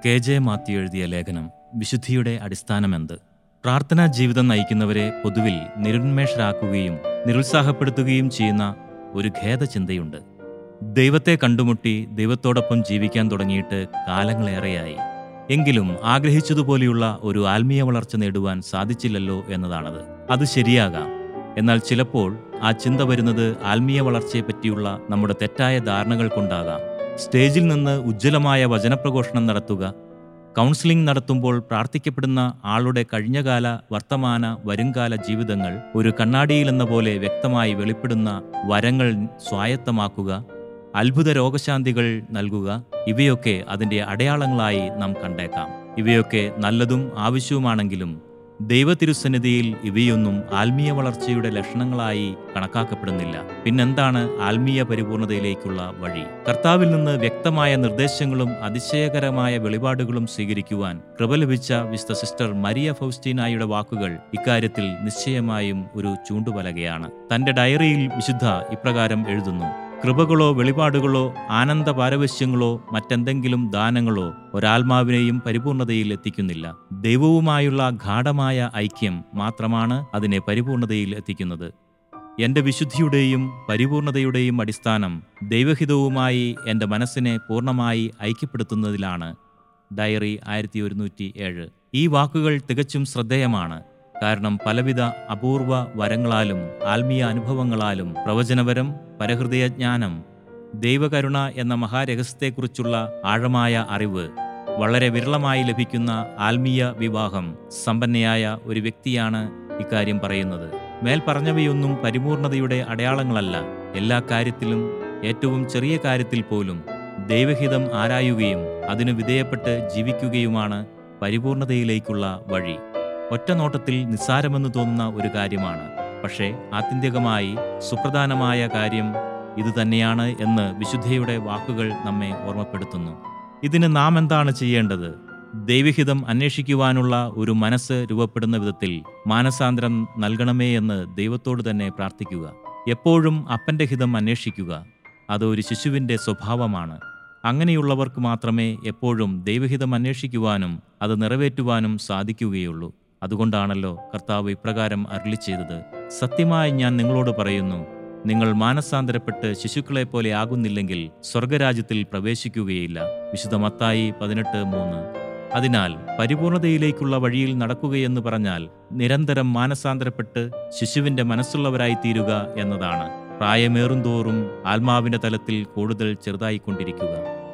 K J Mathew എഴുതിയ ലേഖനം വിശുദ്ധിയുടെ അടിസ്ഥാനമെന്ത് പ്രാർത്ഥനാ ജീവിതം നയിക്കുന്നവരെ പൊതുവിൽ നിരുന്മേഷരാക്കുകയും നിരുത്സാഹപ്പെടുത്തുകയും ചെയ്യുന്ന ഒരു ഖേദചിന്തയുണ്ട് ദൈവത്തെ കണ്ടുമുട്ടി ദൈവത്തോടൊപ്പം ജീവിക്കാൻ തുടങ്ങിയിട്ട് കാലങ്ങളേറെയായി എങ്കിലും ആഗ്രഹിച്ചതുപോലെയുള്ള ഒരു ആത്മീയ വളർച്ച നേടുവാൻ സാധിച്ചില്ലല്ലോ എന്നതാണത് അത് ശരിയാകാം എന്നാൽ ചിലപ്പോൾ ആ ചിന്ത വരുന്നത് ആത്മീയ വളർച്ചയെപ്പറ്റിയുള്ള നമ്മുടെ തെറ്റായ ധാരണകൾ കൊണ്ടാകാം സ്റ്റേജിൽ നിന്ന് ഉജ്ജ്വലമായ വചനപ്രഘോഷണം നടത്തുക കൗൺസിലിംഗ് നടത്തുമ്പോൾ പ്രാർത്ഥിക്കപ്പെടുന്ന ആളുടെ കഴിഞ്ഞകാല വർത്തമാന വരുംകാല ജീവിതങ്ങൾ ഒരു കണ്ണാടിയിലെന്ന പോലെ വ്യക്തമായി വെളിപ്പെടുന്ന വരങ്ങൾ സ്വായത്തമാക്കുക അത്ഭുത രോഗശാന്തികൾ നൽകുക ഇവയൊക്കെ അതിൻ്റെ അടയാളങ്ങളായി നാം കണ്ടേക്കാം ഇവയൊക്കെ നല്ലതും ആവശ്യവുമാണെങ്കിലും ദൈവതിരുസന്നിധിയിൽ ഇവയൊന്നും ആത്മീയ വളർച്ചയുടെ ലക്ഷണങ്ങളായി കണക്കാക്കപ്പെടുന്നില്ല പിന്നെന്താണ് ആത്മീയ പരിപൂർണതയിലേക്കുള്ള വഴി കർത്താവിൽ നിന്ന് വ്യക്തമായ നിർദ്ദേശങ്ങളും അതിശയകരമായ വെളിപാടുകളും സ്വീകരിക്കുവാൻ കൃപ ലഭിച്ച വിശുദ്ധ സിസ്റ്റർ മരിയ ഫൗസ്റ്റീനായുടെ വാക്കുകൾ ഇക്കാര്യത്തിൽ നിശ്ചയമായും ഒരു ചൂണ്ടുപലകയാണ് തന്റെ ഡയറിയിൽ വിശുദ്ധ ഇപ്രകാരം എഴുതുന്നു കൃപകളോ വെളിപാടുകളോ ആനന്ദ പാരവശ്യങ്ങളോ മറ്റെന്തെങ്കിലും ദാനങ്ങളോ ഒരാത്മാവിനെയും പരിപൂർണതയിൽ എത്തിക്കുന്നില്ല ദൈവവുമായുള്ള ഗാഠമായ ഐക്യം മാത്രമാണ് അതിനെ പരിപൂർണതയിൽ എത്തിക്കുന്നത് എൻ്റെ വിശുദ്ധിയുടെയും പരിപൂർണതയുടെയും അടിസ്ഥാനം ദൈവഹിതവുമായി എൻ്റെ മനസ്സിനെ പൂർണ്ണമായി ഐക്യപ്പെടുത്തുന്നതിലാണ് ഡയറി ആയിരത്തി ഒരുന്നൂറ്റി ഏഴ് ഈ വാക്കുകൾ തികച്ചും ശ്രദ്ധേയമാണ് കാരണം പലവിധ അപൂർവ വരങ്ങളാലും ആത്മീയ അനുഭവങ്ങളാലും പ്രവചനപരം പരഹൃദയജ്ഞാനം ദൈവകരുണ എന്ന മഹാരഹസ്യത്തെക്കുറിച്ചുള്ള ആഴമായ അറിവ് വളരെ വിരളമായി ലഭിക്കുന്ന ആത്മീയ വിവാഹം സമ്പന്നയായ ഒരു വ്യക്തിയാണ് ഇക്കാര്യം പറയുന്നത് മേൽ പറഞ്ഞവയൊന്നും പരിപൂർണതയുടെ അടയാളങ്ങളല്ല എല്ലാ കാര്യത്തിലും ഏറ്റവും ചെറിയ കാര്യത്തിൽ പോലും ദൈവഹിതം ആരായുകയും അതിനു വിധേയപ്പെട്ട് ജീവിക്കുകയുമാണ് പരിപൂർണതയിലേക്കുള്ള വഴി ഒറ്റ നോട്ടത്തിൽ നിസ്സാരമെന്ന് തോന്നുന്ന ഒരു കാര്യമാണ് പക്ഷേ ആത്യന്തികമായി സുപ്രധാനമായ കാര്യം ഇതുതന്നെയാണ് എന്ന് വിശുദ്ധയുടെ വാക്കുകൾ നമ്മെ ഓർമ്മപ്പെടുത്തുന്നു ഇതിന് നാം എന്താണ് ചെയ്യേണ്ടത് ദൈവഹിതം അന്വേഷിക്കുവാനുള്ള ഒരു മനസ്സ് രൂപപ്പെടുന്ന വിധത്തിൽ മാനസാന്തരം നൽകണമേ എന്ന് ദൈവത്തോട് തന്നെ പ്രാർത്ഥിക്കുക എപ്പോഴും അപ്പന്റെ ഹിതം അന്വേഷിക്കുക അത് ഒരു ശിശുവിൻ്റെ സ്വഭാവമാണ് അങ്ങനെയുള്ളവർക്ക് മാത്രമേ എപ്പോഴും ദൈവഹിതം അന്വേഷിക്കുവാനും അത് നിറവേറ്റുവാനും സാധിക്കുകയുള്ളൂ അതുകൊണ്ടാണല്ലോ കർത്താവ് ഇപ്രകാരം അരുളി ചെയ്തത് സത്യമായി ഞാൻ നിങ്ങളോട് പറയുന്നു നിങ്ങൾ മാനസാന്തരപ്പെട്ട് ശിശുക്കളെ പോലെ ആകുന്നില്ലെങ്കിൽ സ്വർഗരാജ്യത്തിൽ പ്രവേശിക്കുകയില്ല വിശുദ്ധ മത്തായി പതിനെട്ട് മൂന്ന് അതിനാൽ പരിപൂർണതയിലേക്കുള്ള വഴിയിൽ നടക്കുകയെന്ന് പറഞ്ഞാൽ നിരന്തരം മാനസാന്തരപ്പെട്ട് ശിശുവിന്റെ മനസ്സുള്ളവരായി തീരുക എന്നതാണ് പ്രായമേറുന്തോറും ആത്മാവിന്റെ തലത്തിൽ കൂടുതൽ ചെറുതായിക്കൊണ്ടിരിക്കുക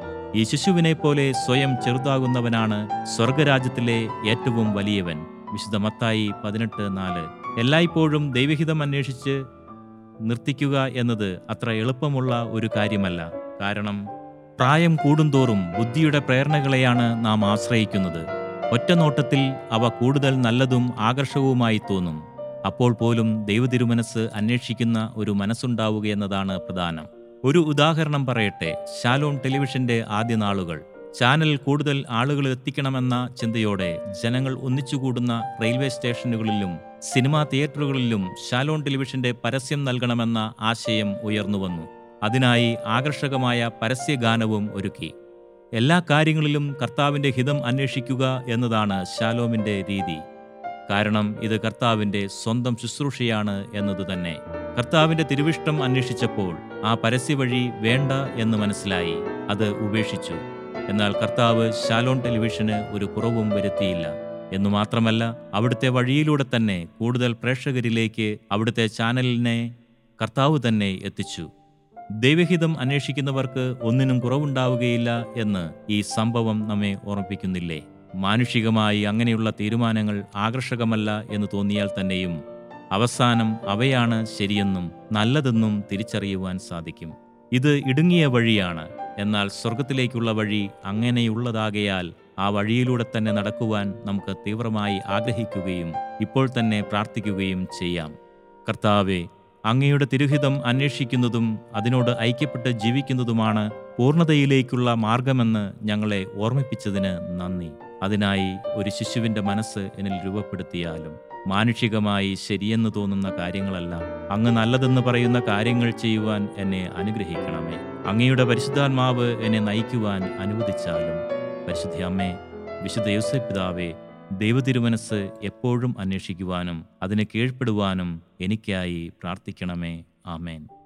ഈ ശിശുവിനെ പോലെ സ്വയം ചെറുതാകുന്നവനാണ് സ്വർഗരാജ്യത്തിലെ ഏറ്റവും വലിയവൻ വിശുദ്ധ മത്തായി പതിനെട്ട് നാല് എല്ലായ്പ്പോഴും ദൈവഹിതം അന്വേഷിച്ച് നിർത്തിക്കുക എന്നത് അത്ര എളുപ്പമുള്ള ഒരു കാര്യമല്ല കാരണം പ്രായം കൂടുന്തോറും ബുദ്ധിയുടെ പ്രേരണകളെയാണ് നാം ആശ്രയിക്കുന്നത് ഒറ്റ നോട്ടത്തിൽ അവ കൂടുതൽ നല്ലതും ആകർഷകവുമായി തോന്നും അപ്പോൾ പോലും ദൈവതിരുമനസ് അന്വേഷിക്കുന്ന ഒരു മനസ്സുണ്ടാവുക എന്നതാണ് പ്രധാനം ഒരു ഉദാഹരണം പറയട്ടെ ശാലോൺ ടെലിവിഷന്റെ ആദ്യ നാളുകൾ ചാനൽ കൂടുതൽ ആളുകൾ എത്തിക്കണമെന്ന ചിന്തയോടെ ജനങ്ങൾ ഒന്നിച്ചുകൂടുന്ന റെയിൽവേ സ്റ്റേഷനുകളിലും സിനിമാ തിയേറ്ററുകളിലും ശാലോൺ ടെലിവിഷന്റെ പരസ്യം നൽകണമെന്ന ആശയം ഉയർന്നുവന്നു അതിനായി ആകർഷകമായ പരസ്യഗാനവും ഒരുക്കി എല്ലാ കാര്യങ്ങളിലും കർത്താവിന്റെ ഹിതം അന്വേഷിക്കുക എന്നതാണ് ശാലോമിന്റെ രീതി കാരണം ഇത് കർത്താവിന്റെ സ്വന്തം ശുശ്രൂഷയാണ് എന്നത് തന്നെ കർത്താവിന്റെ തിരുവിഷ്ടം അന്വേഷിച്ചപ്പോൾ ആ പരസ്യവഴി വേണ്ട എന്ന് മനസ്സിലായി അത് ഉപേക്ഷിച്ചു എന്നാൽ കർത്താവ് ശാലോൺ ടെലിവിഷന് ഒരു കുറവും വരുത്തിയില്ല എന്നു മാത്രമല്ല അവിടുത്തെ വഴിയിലൂടെ തന്നെ കൂടുതൽ പ്രേക്ഷകരിലേക്ക് അവിടുത്തെ ചാനലിനെ കർത്താവ് തന്നെ എത്തിച്ചു ദൈവഹിതം അന്വേഷിക്കുന്നവർക്ക് ഒന്നിനും കുറവുണ്ടാവുകയില്ല എന്ന് ഈ സംഭവം നമ്മെ ഓർമ്മിപ്പിക്കുന്നില്ലേ മാനുഷികമായി അങ്ങനെയുള്ള തീരുമാനങ്ങൾ ആകർഷകമല്ല എന്ന് തോന്നിയാൽ തന്നെയും അവസാനം അവയാണ് ശരിയെന്നും നല്ലതെന്നും തിരിച്ചറിയുവാൻ സാധിക്കും ഇത് ഇടുങ്ങിയ വഴിയാണ് എന്നാൽ സ്വർഗത്തിലേക്കുള്ള വഴി അങ്ങനെയുള്ളതാകയാൽ ആ വഴിയിലൂടെ തന്നെ നടക്കുവാൻ നമുക്ക് തീവ്രമായി ആഗ്രഹിക്കുകയും ഇപ്പോൾ തന്നെ പ്രാർത്ഥിക്കുകയും ചെയ്യാം കർത്താവെ അങ്ങയുടെ തിരുഹിതം അന്വേഷിക്കുന്നതും അതിനോട് ഐക്യപ്പെട്ട് ജീവിക്കുന്നതുമാണ് പൂർണ്ണതയിലേക്കുള്ള മാർഗമെന്ന് ഞങ്ങളെ ഓർമ്മിപ്പിച്ചതിന് നന്ദി അതിനായി ഒരു ശിശുവിൻ്റെ മനസ്സ് എന്നിൽ രൂപപ്പെടുത്തിയാലും മാനുഷികമായി ശരിയെന്ന് തോന്നുന്ന കാര്യങ്ങളല്ല അങ്ങ് നല്ലതെന്ന് പറയുന്ന കാര്യങ്ങൾ ചെയ്യുവാൻ എന്നെ അനുഗ്രഹിക്കണമേ അങ്ങയുടെ പരിശുദ്ധാത്മാവ് എന്നെ നയിക്കുവാൻ അനുവദിച്ചാലും പരിശുദ്ധ അമ്മേ വിശുദ്ധ യോസഫ് പിതാവേ ദൈവതിരുമനസ് എപ്പോഴും അന്വേഷിക്കുവാനും അതിന് കീഴ്പ്പെടുവാനും എനിക്കായി പ്രാർത്ഥിക്കണമേ ആമേൻ